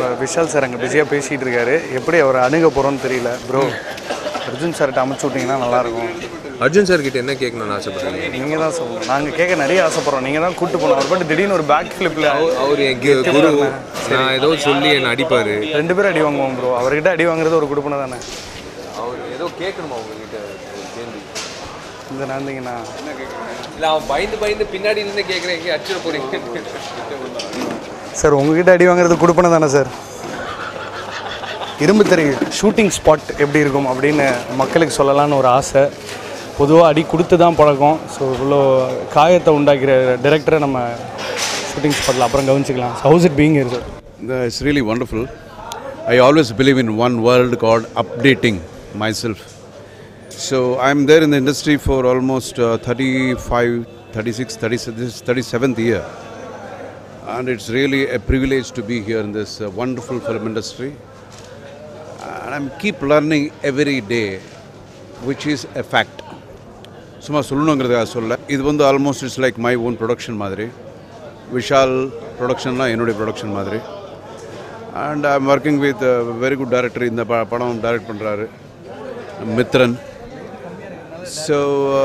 Vishal sir அங்கே பிஸியாக பேசிகிட்டு இருக்காரு எப்படி அவரை அணுக போகிறோன்னு தெரியல ப்ரோ அர்ஜுன் சார்கிட்ட அமைச்சு விட்டிங்கன்னா நல்லாயிருக்கும் அர்ஜுன் சார் கிட்ட என்ன கேட்கணும்னு ஆசைப்படுறீங்க நீங்கள் தான் சொல்லணும் நாங்கள் கேட்க நிறைய ஆசைப்படுறோம் நீங்கள் தான் கூட்டு போனோம் அவர் பாட்டு திடீர்னு ஒரு பேக் ஃப்ளிப்பில் அவர் என் கு- குரு நான் ஏதோ சொல்லி என்னை அடிப்பார் ரெண்டு பேரும் அடி வாங்குவோம் ப்ரோ அவர்கிட்ட அடி வாங்குறது ஒரு குடுப்பனை தானே அவர் ஏதோ கேட்கணுமா உங்ககிட்ட கேள்வி இந்த நடந்தீங்கன்னா இல்லை அவன் பயந்து பயந்து பின்னாடி இருந்து கேட்குறேன் எங்கே அடிச்சிட போறீங்க சார் உங்ககிட்ட அடி வாங்குறது குடுப்பனை தானே சார் இரும்பு திரை ஷூட்டிங் ஸ்பாட் எப்படி இருக்கும் அப்படின்னு மக்களுக்கு சொல்லலாம்னு ஒரு ஆசை பொதுவாக அடி கொடுத்து தான் பழக்கம் ஸோ இவ்வளோ காயத்தை உண்டாக்கிற டைரக்டரை நம்ம ஷூட்டிங் ஸ்பாட்டில் அப்புறம் கவனிச்சிக்கலாம் ஹவுஸ் இட் பீங் இருக்கு Uh, It's really wonderful. I always believe in one word called updating myself. So I'm there in the industry for almost uh, 35, 36, 37, this is 37th year. And it's really a privilege to be here in this uh, wonderful film industry. And I'm keep learning every day, which is a fact. சும்மா சொல்லணுங்கிறதுக்காக சொல்ல இது வந்து almost it's like my own production மாதிரி விஷால் ப்ரொடக்ஷன்லாம் என்னுடைய production மாதிரி and I am working with very good director இந்த ப படம் டைரக்ட் பண்ணுறாரு மித்ரன் ஸோ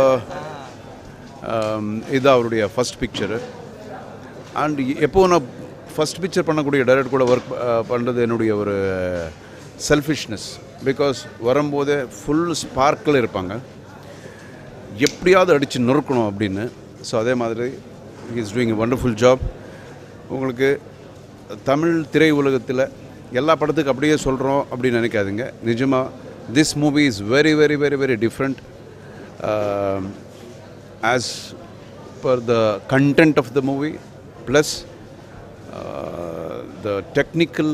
இது அவருடைய ஃபஸ்ட் பிக்சரு அண்ட் எப்போ நான் ஃபஸ்ட் பிக்சர் பண்ணக்கூடிய டைரக்டர் கூட ஒர்க் பண்ணுறது என்னுடைய ஒரு செல்ஃபிஷ்னஸ் பிகாஸ் வரும்போதே ஃபுல் ஸ்பார்க்கில் இருப்பாங்க எப்படியாவது அடித்து நொறுக்கணும் அப்படின்னு ஸோ அதே மாதிரி is doing a wonderful job உங்களுக்கு தமிழ் திரை உலகத்தில் எல்லா படத்துக்கு அப்படியே சொல்கிறோம் அப்படின்னு நினைக்காதீங்க நிஜமாக this movie is very very very very different as per the content of the movie plus the technical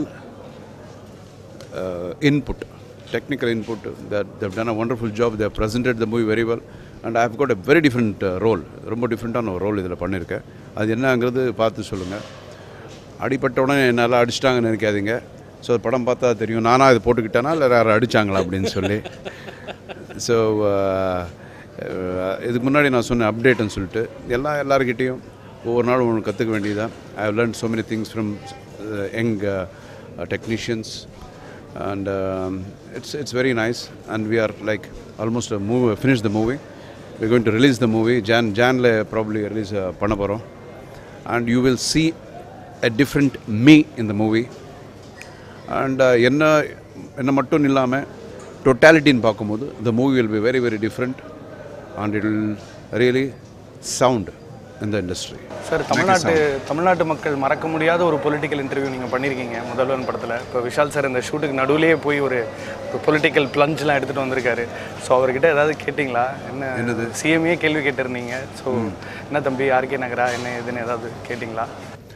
uh, input, technical input. That they've done a wonderful job. They have presented the movie very well, and I've got a very different uh, role. ரொம்ப டிஃப்ரெண்ட்டான ஒரு role இதில் பண்ணியிருக்கேன் அது என்னங்கிறது பார்த்து சொல்லுங்கள் அடிப்பட்ட உடனே என்னால் அடிச்சிட்டாங்கன்னு நினைக்காதீங்க ஸோ படம் பார்த்தா தெரியும் நானாக இது போட்டுக்கிட்டேனா இல்லை யாரும் அடித்தாங்களா அப்படின்னு சொல்லி ஸோ இதுக்கு முன்னாடி நான் சொன்ன அப்டேட்னு சொல்லிட்டு எல்லா எல்லாருக்கிட்டேயும் ஒவ்வொரு நாளும் ஒன்று கற்றுக்க வேண்டியதான் I have learn so many things from young technicians and um, it's it's very nice and we are like almost a movie finished the movie we're going to release the movie jan jan le probably release uh, பண்ண போகிறோம் and you will see a different me in the movie and uh, என்ன என்ன மட்டும் இல்லாமல் டோட்டாலிட்டின்னு பார்க்கும்போது the movie will be very very different and it will really sound in the industry sir தமிழ்நாட்டு தமிழ்நாட்டு மக்கள் மறக்க முடியாத ஒரு பொலிட்டிக்கல் இன்டர்வியூ நீங்கள் பண்ணியிருக்கீங்க முதல்வன் படத்தில் இப்போ விஷால் சார் இந்த ஷூட்டுக்கு நடுவுலேயே போய் ஒரு பொலிட்டிக்கல் பிளஞ்ச்லாம் எடுத்துகிட்டு வந்திருக்காரு ஸோ அவர்கிட்ட ஏதாவது கேட்டிங்களா என்ன என்னது சிஎம்ஏ கேள்வி கேட்டிருந்தீங்க ஸோ என்ன தம்பி ஆர்கே நகரா என்ன இதுன்னு ஏதாவது கேட்டிங்களா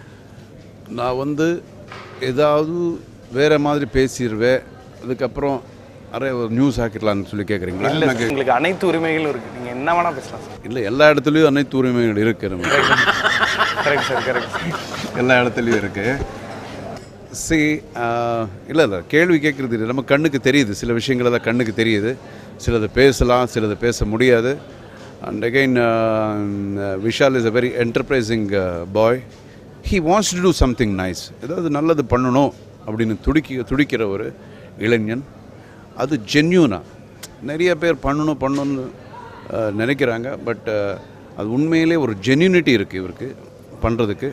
நான் வந்து ஏதாவது வேறு மாதிரி பேசிடுவேன் அதுக்கப்புறம் அரை ஒரு நியூஸ் ஆக்கிடலான்னு சொல்லி கேட்குறீங்களா இல்லை உங்களுக்கு அனைத்து உரிமைகளும் இருக்குது நீங்கள் என்ன வேணால் பேசலாம் சார் இல்லை எல்லா இடத்துலையும் அனைத்து உரிமைகள் இருக்கு நம்ம கரெக்ட் சார் கரெக்ட் எல்லா இடத்துலையும் இருக்கு சி இல்லை இல்லை கேள்வி கேட்குறது இல்லை நம்ம கண்ணுக்கு தெரியுது சில விஷயங்கள் எல்லாம் கண்ணுக்கு தெரியுது சிலது பேசலாம் சிலது பேச முடியாது and again Vishal is a very enterprising boy he wants to do something nice ஏதாவது நல்லது பண்ணணும் அப்படின்னு துடிக்க துடிக்கிற ஒரு இளைஞன் அது ஜென்யூனாக நிறைய பேர் பண்ணணும் பண்ணணும்னு அஹ், நினைக்கிறாங்க பட் அது உண்மையிலே ஒரு ஜென்யூனிட்டி இருக்குது இவருக்கு பண்ணுறதுக்கு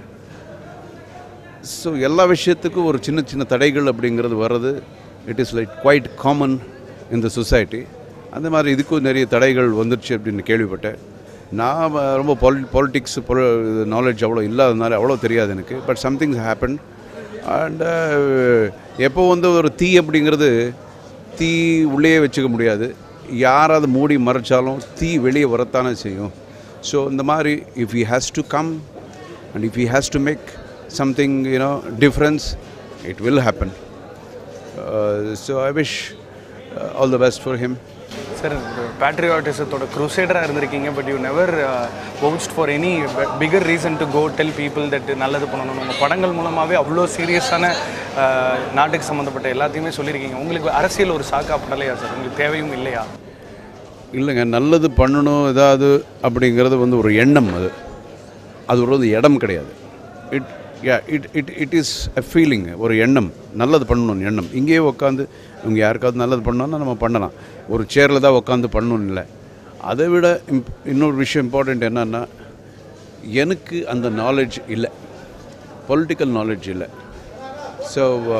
ஸோ எல்லா விஷயத்துக்கும் ஒரு சின்ன சின்ன தடைகள் அப்படிங்கிறது வர்றது it is like quite common in the society அந்த மாதிரி இதுக்கும் நிறைய தடைகள் வந்துருச்சு அப்படின்னு கேள்விப்பட்டேன் நான் வ- ரொம்ப பாலி பாலிட்டிக்ஸ் நாலேஜ் அவ்வளோ இல்லாததுனால அவ்வளோ தெரியாது எனக்கு பட் சம்திங்ஸ் ஹேப்பன் அண்ட் எப்போ வந்து ஒரு தீ அப்படிங்கிறது தீ உள்ளேயே வச்சுக்க முடியாது யாராவது மூடி மறைச்சாலும் தீ வெளியே வரத்தானே செய்யும் ஸோ இந்த மாதிரி if he has to come and if he has to make something you know difference it will happen uh, so i wish uh, all the best for him sir பேட்ரியாட்டிசத்தோட க்ரூசேடராக இருந்திருக்கீங்க but you never vouched for any bigger reason to go tell people that நல்லது பண்ணணும் உங்கள் படங்கள் மூலமாகவே அவ்வளோ சீரியஸான நாட்டுக்கு சம்மந்தப்பட்ட எல்லாத்தையுமே சொல்லியிருக்கீங்க உங்களுக்கு அரசியல் ஒரு சாக்கா படலையா சார் உங்களுக்கு தேவையும் இல்லையா இல்லைங்க நல்லது பண்ணணும் ஏதாவது அப்படிங்கிறது வந்து ஒரு எண்ணம் அது அது ஒரு வந்து இடம் கிடையாது it ya it it it is a feeling ஒரு எண்ணம் நல்லது பண்ணணும்னு எண்ணம் இங்கேயே உட்காந்து இவங்க யாருக்காவது நல்லது பண்ணோன்னா நம்ம பண்ணலாம் ஒரு சேரில் தான் உட்காந்து பண்ணணும்னு இல்லை அதை விட இம்ப் இன்னொரு விஷயம் இம்பார்ட்டண்ட் என்னன்னா எனக்கு அந்த நாலேஜ் இல்லை பொலிட்டிக்கல் நாலேஜ் இல்லை ஸோ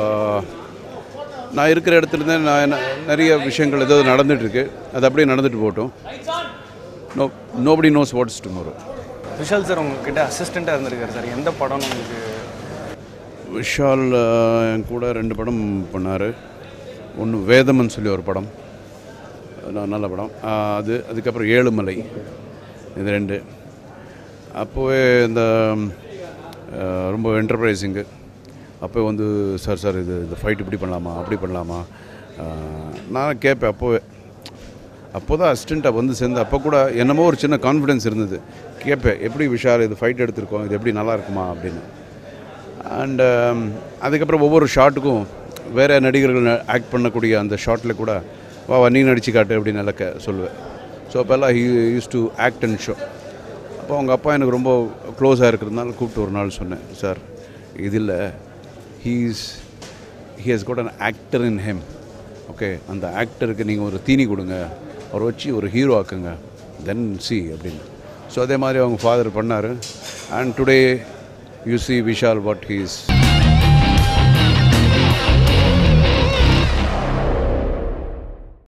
நான் இருக்கிற இடத்துல தான் நான் என்ன- நிறைய விஷயங்கள் ஏதோ நடந்துகிட்ருக்கு அது அப்படியே நடந்துட்டு போகட்டும் no nobody knows what's tomorrow Vishal sir உங்ககிட்ட அசிஸ்டண்ட்டாக இருந்திருக்காரு சார் எந்த படம்னு உங்களுக்கு விஷால் அஹ், என் கூட ரெண்டு படம் பண்ணார் ஒன்று வேதம்னு சொல்லி ஒரு படம் ந- நல்ல படம் அஹ், அது அதுக்கப்புறம் ஏழுமலை இது ரெண்டு அப்போவே இந்த அஹ், ரொம்ப என்டர்பிரைசிங்கு அப்போ வந்து சார் சார் இது இந்த ஃபைட் இப்படி பண்ணலாமா அப்படி பண்ணலாமா அஹ், நான் கேட்பேன் அப்போவே அப்போ தான் அசிஸ்டண்ட்டாக வந்து சேர்ந்து அப்போ கூட என்னமோ ஒரு சின்ன கான்ஃபிடென்ஸ் இருந்தது கேட்பேன் எப்படி விஷால் இது ஃபைட் எடுத்திருக்கோம் இது எப்படி நல்லா இருக்குமா அப்படின்னு அண்ட் அதுக்கப்புறம் ஒவ்வொரு ஷாட்டுக்கும் வேறு நடிகர்கள் ஆக்ட் பண்ணக்கூடிய அந்த ஷாட்டில் கூட வா வா, நீ நடிச்சு காட்டு அப்படின்னு நல்லா கே சொல்லுவேன் ஸோ அப்போல்லாம் he used to act and show அப்போ அவங்க அப்பா எனக்கு ரொம்ப க்ளோஸாக இருக்கிறதுனால கூப்பிட்டு ஒரு நாள் சொன்னேன் சார் இதில் he's he has got an actor in him okay அந்த ஆக்டருக்கு நீங்கள் ஒரு தீனி கொடுங்க அவரை வச்சு ஒரு ஹீரோ ஆக்குங்க தென் சி அப்படின்னு ஸோ அதே மாதிரி அவங்க ஃபாதர் பண்ணார் and today you see Vishal what he's